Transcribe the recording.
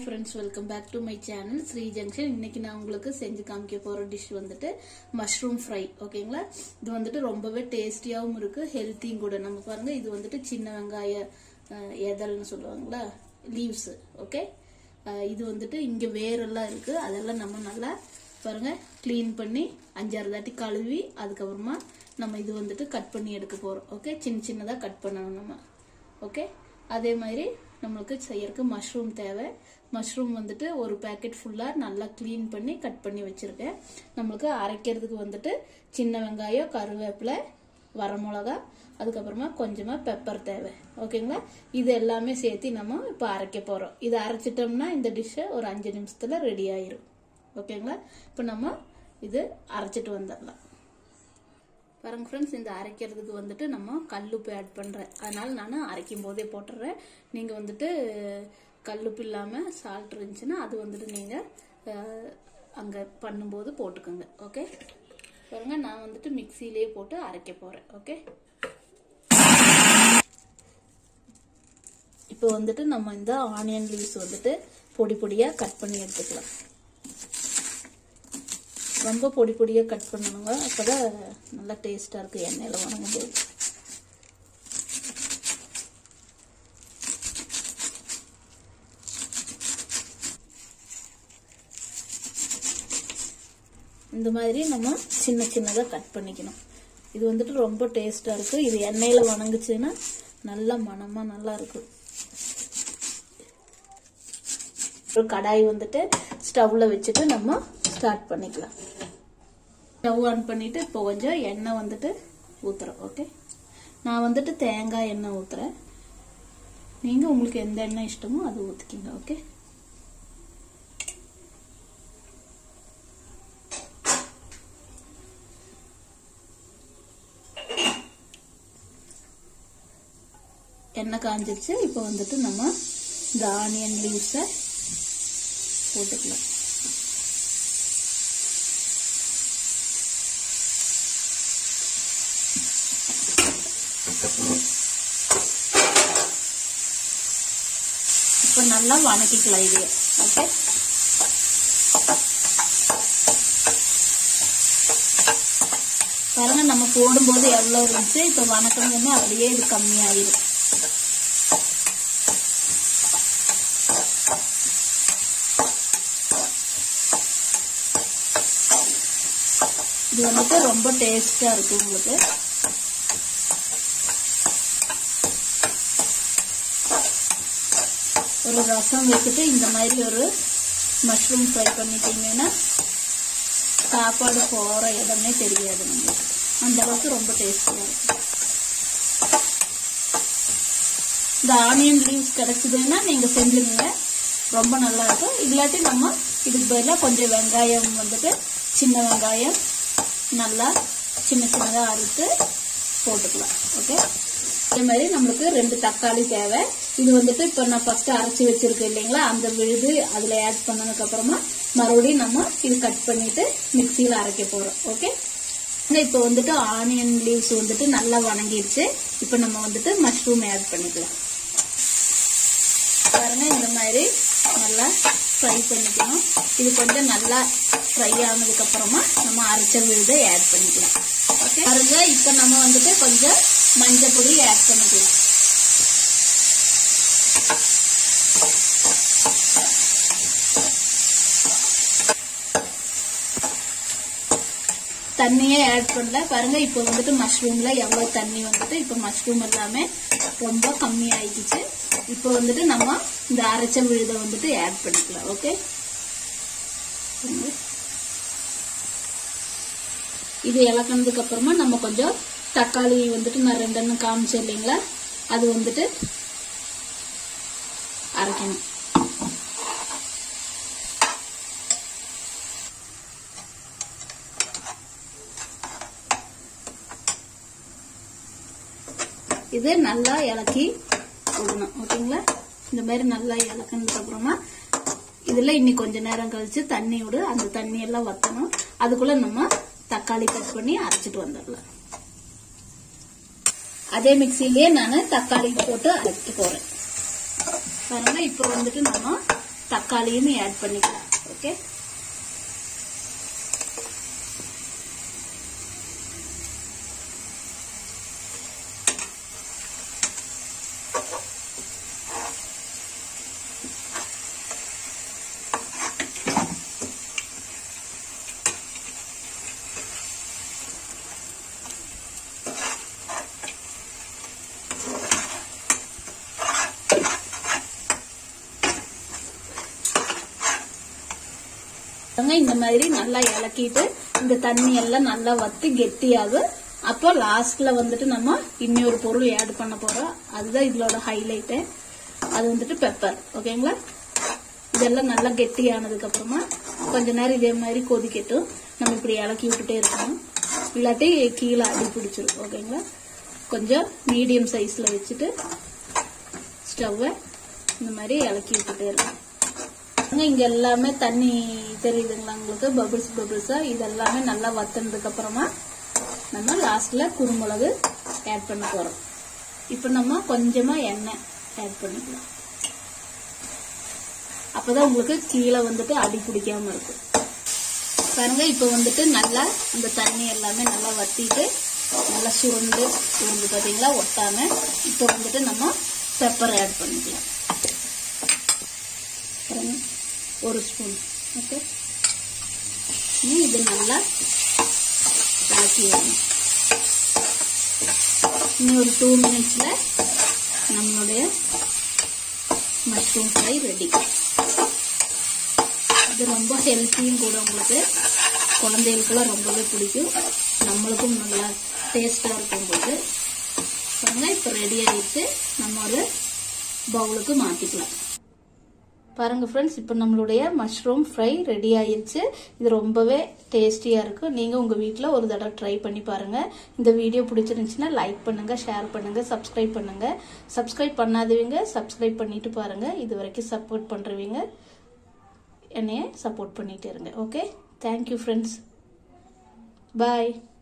friends welcome back to my channel Sri junction இன்னைக்கு நான் உங்களுக்கு செஞ்சு காமிக்க போற டிஷ் வந்துட்டு மஷ்ரூம் ஃப்ரை ஓகேங்களா இது வந்துட்டு ரொம்பவே டேஸ்டியாவும் இருக்கு ஹெல்த்தியும் கூட நம்ம பாருங்க இது வந்துட்டு சின்ன வெங்காய அஹ், எதழ்னு சொல்லுவாங்களா லீவ்ஸ் ஓகே இது வந்துட்டு இங்க வேரெல்லாம் இருக்கு அதெல்லாம் நம்ம நல்லா பாருங்க க்ளீன் பண்ணி அஞ்சாறு தாட்டி கழுவி அதுக்கப்புறமா நம்ம இது வந்துட்டு கட் பண்ணி எடுக்க போறோம் ஓகே சின்ன சின்னதா கட் பண்ணணும் நம்ம ஓகே அதே மாதிரி நம்மளுக்கு செய்யறதுக்கு மஷ்ரூம் தேவை மஷ்ரூம் வந்துட்டு ஒரு பேக்கெட் ஃபுல்லாக நல்லா க்ளீன் பண்ணி கட் பண்ணி வச்சுருக்கேன் நம்மளுக்கு அரைக்கிறதுக்கு வந்துட்டு சின்ன வெங்காயம் கருவேப்பிலை வரமிளகா அதுக்கப்புறமா கொஞ்சமாக பெப்பர் தேவை ஓகேங்களா இது எல்லாமே சேர்த்து நம்ம இப்போ அரைக்க போகிறோம் இது அரைச்சிட்டோம்னா இந்த டிஷ்ஷை ஒரு அஞ்சு நிமிஷத்தில் ரெடி ஆயிரும் ஓகேங்களா இப்போ நம்ம இது அரைச்சிட்டு வந்துடலாம் பாருங்க ஃப்ரெண்ட்ஸ் இந்த அரைக்கிறதுக்கு வந்துட்டு நம்ம கல்லுப்பு ஆட் பண்ணுறேன் அதனால நான் அரைக்கும் போதே போட்டுடுறேன் நீங்கள் வந்துட்டு கல்லுப்பு இல்லாமல் சால்ட் இருந்துச்சுன்னா அது வந்துட்டு நீங்கள் அங்கே பண்ணும்போது போட்டுக்கோங்க ஓகே பாருங்க நான் வந்துட்டு மிக்சியிலே போட்டு அரைக்க போகிறேன் ஓகே இப்போ வந்துட்டு நம்ம இந்த ஆனியன் லீவ்ஸ் வந்துட்டு பொடி பொடியாக கட் பண்ணி எடுத்துக்கலாம் ரொம்ப பொடி பொடியாக கட் பண்ணணுங்க அப்போதான் நல்லா டேஸ்ட்டாக இருக்குது எண்ணெயில் வணங்கும் போது இந்த மாதிரி நம்ம சின்ன சின்னதாக கட் பண்ணிக்கணும் இது வந்துட்டு ரொம்ப டேஸ்ட்டாக இருக்குது இது எண்ணெயில் வணங்குச்சுன்னா நல்லா மணமாக நல்லா இருக்கும் ஒரு கடாய் வந்துட்டு ஸ்டவ்ல வச்சுட்டு நம்ம ஸ்டார்ட் பண்ணிக்கலாம் ஸ்டவ் ஆன் பண்ணிட்டு இப்போ கொஞ்சம் எண்ணெய் வந்துட்டு ஊத்துறோம் ஓகே நான் வந்துட்டு தேங்காய் எண்ணெய் ஊத்துறேன் நீங்க உங்களுக்கு எந்த எண்ணெய் இஷ்டமோ அது ஊத்திக்கிங்க ஓகே எண்ணெய் காஞ்சிருச்சு இப்போ வந்துட்டு நம்ம இந்த ஆனியன் லீவ்ஸை போட்டுக்கலாம் இப்போ நல்லா வணக்கிக்கலாம் இது ஓகே பாருங்க நம்ம போடும்போது எவ்வளோ இருந்துச்சு இப்போ வணக்கணுமே அப்படியே இது கம்மியாயிரும் இது வந்துட்டு ரொம்ப டேஸ்டா இருக்கு உங்களுக்கு ஒரு ரசம் வச்சுட்டு இந்த மாதிரி ஒரு மஷ்ரூம் ஃப்ரை பண்ணிட்டீங்கன்னா சாப்பாடு போற இடமே தெரியாது நம்மளுக்கு அந்த அளவுக்கு ரொம்ப டேஸ்டியா இருக்கும் இந்த ஆனியன் லீவ்ஸ் கிடைச்சதுன்னா நீங்க செஞ்சுருங்க ரொம்ப நல்லா இருக்கும் இல்லாட்டி நம்ம இதுக்கு பதிலாக கொஞ்சம் வெங்காயம் வந்துட்டு சின்ன வெங்காயம் நல்லா சின்ன சின்னதாக அறுத்து போட்டுக்கலாம் ஓகே அதே மாதிரி நம்மளுக்கு ரெண்டு தக்காளி தேவை இது வந்துட்டு இப்போ நான் ஃபர்ஸ்ட் அரைச்சி வச்சிருக்கேன் இல்லைங்களா அந்த விழுது அதில் ஆட் பண்ணதுக்கு அப்புறமா மறுபடியும் நம்ம இது கட் பண்ணிட்டு மிக்சியில் அரைக்க போகிறோம் ஓகே இப்போ வந்துட்டு ஆனியன் லீவ்ஸ் வந்துட்டு நல்லா வணங்கிடுச்சு இப்போ நம்ம வந்துட்டு மஷ்ரூம் ஆட் பண்ணிக்கலாம் பாருங்க இந்த மாதிரி நல்லா ஃப்ரை பண்ணிக்கணும் இது கொஞ்சம் நல்லா ஃப்ரை ஆனதுக்கு அப்புறமா நம்ம அரைச்ச விழுதை ஆட் பண்ணிக்கலாம் ஓகே பாருங்க இப்போ நம்ம வந்துட்டு கொஞ்சம் மஞ்சள் பொடி ஆட் பண்ணிக்கலாம் தண்ணியே ஆட் பண்ணல பாருங்க இப்போ வந்துட்டு மஷ்ரூம்ல எவ்வளவு தண்ணி வந்துட்டு இப்போ மஷ்ரூம் எல்லாமே ரொம்ப கம்மி ஆயிடுச்சு இப்போ வந்துட்டு நம்ம இந்த அரைச்ச விழுதை வந்துட்டு ஆட் பண்ணிக்கலாம் ஓகே இது இலக்கினதுக்கு அப்புறமா நம்ம கொஞ்சம் தக்காளி வந்துட்டு நான் ரெண்டெண்ணம் காமிச்சேன் இல்லைங்களா அது வந்துட்டு அரைக்கணும் இது நல்லா இலக்கி விடணும் ஓகேங்களா இந்த மாதிரி நல்லா இலக்கினதுக்கு அப்புறமா இதுல இன்னி கொஞ்ச நேரம் கழிச்சு தண்ணி விடு அந்த தண்ணி எல்லாம் வத்தணும் அதுக்குள்ள நம்ம தக்காளி கட் பண்ணி அரைச்சிட்டு வந்துடலாம் அதே மிக்சிலேயே நான் தக்காளி போட்டு அரைச்சிட்டு போறேன் பாருங்க இப்போ வந்துட்டு நம்ம தக்காளியும் ஆட் பண்ணிக்கலாம் ஓகே பாருங்க, இந்த மாதிரி நல்லா இலக்கிட்டு இந்த தண்ணி எல்லாம் நல்லா வத்தி கெட்டியாகும் அப்போ லாஸ்ட்ல வந்துட்டு நம்ம இன்னொரு பொருள் ஆட் பண்ண போறோம் அதுதான் இதோட ஹைலைட்டு அது வந்துட்டு பெப்பர் ஓகேங்களா இதெல்லாம் நல்லா கெட்டியானதுக்கு அப்புறமா கொஞ்ச நேரம் இதே மாதிரி கொதிக்கட்டும் நம்ம இப்படி இலக்கி விட்டுட்டே இருக்கணும் இல்லாட்டி கீழே அடி பிடிச்சிரும் ஓகேங்களா கொஞ்சம் மீடியம் சைஸ்ல வச்சுட்டு ஸ்டவ்வை இந்த மாதிரி இலக்கி விட்டுட்டே இருக்கணும் பாருங்க, இங்க எல்லாமே தண்ணி தெரியுதுங்களா உங்களுக்கு பபிள்ஸ் பபிள்ஸா இது எல்லாமே நல்லா வத்துனதுக்கு அப்புறமா நம்ம லாஸ்ட்ல குருமிளகு ஆட் பண்ண போறோம் இப்போ நம்ம கொஞ்சமா எண்ணெய் ஆட் பண்ணிக்கலாம் அப்பதான் உங்களுக்கு கீழே வந்துட்டு அடி பிடிக்காம இருக்கும் பாருங்க இப்போ வந்துட்டு நல்லா இந்த தண்ணி எல்லாமே நல்லா வத்திட்டு நல்லா சுருண்டு சுருண்டு பார்த்தீங்களா ஒட்டாம இப்போ வந்துட்டு நம்ம பெப்பர் ஆட் பண்ணிக்கலாம் பாருங்க ஒரு ஸ்பூன் ஓகே இனி இது நல்லா இறக்கி வரணும் இன்னும் ஒரு டூ மினிட்ஸ்ல நம்மளுடைய மஷ்ரூம் ஃப்ரை ரெடி இது ரொம்ப ஹெல்த்தியும் கூட உங்களுக்கு குழந்தைகளுக்கெல்லாம் ரொம்பவே பிடிக்கும் நம்மளுக்கும் நல்லா டேஸ்டாக இருக்கும் உங்களுக்கு பாருங்க இப்போ ரெடி ஆயிடுச்சு நம்ம ஒரு பவுலுக்கு மாற்றிக்கலாம் பாருங்க ஃப்ரெண்ட்ஸ் இப்போ நம்மளுடைய மஷ்ரூம் ஃப்ரை ரெடி ஆயிருச்சு இது ரொம்பவே டேஸ்டியாக இருக்கும் நீங்கள் உங்கள் வீட்டில் ஒரு தடவை ட்ரை பண்ணி பாருங்கள் இந்த வீடியோ பிடிச்சிருந்துச்சுன்னா லைக் பண்ணுங்கள் ஷேர் பண்ணுங்கள் சப்ஸ்கிரைப் பண்ணுங்கள் சப்ஸ்கிரைப் பண்ணாதவங்க சப்ஸ்கிரைப் பண்ணிட்டு பாருங்கள் இது வரைக்கும் சப்போர்ட் பண்ணுறவங்க என்னைய சப்போர்ட் பண்ணிட்டு இருங்க ஓகே தேங்க்யூ ஃப்ரெண்ட்ஸ் பாய்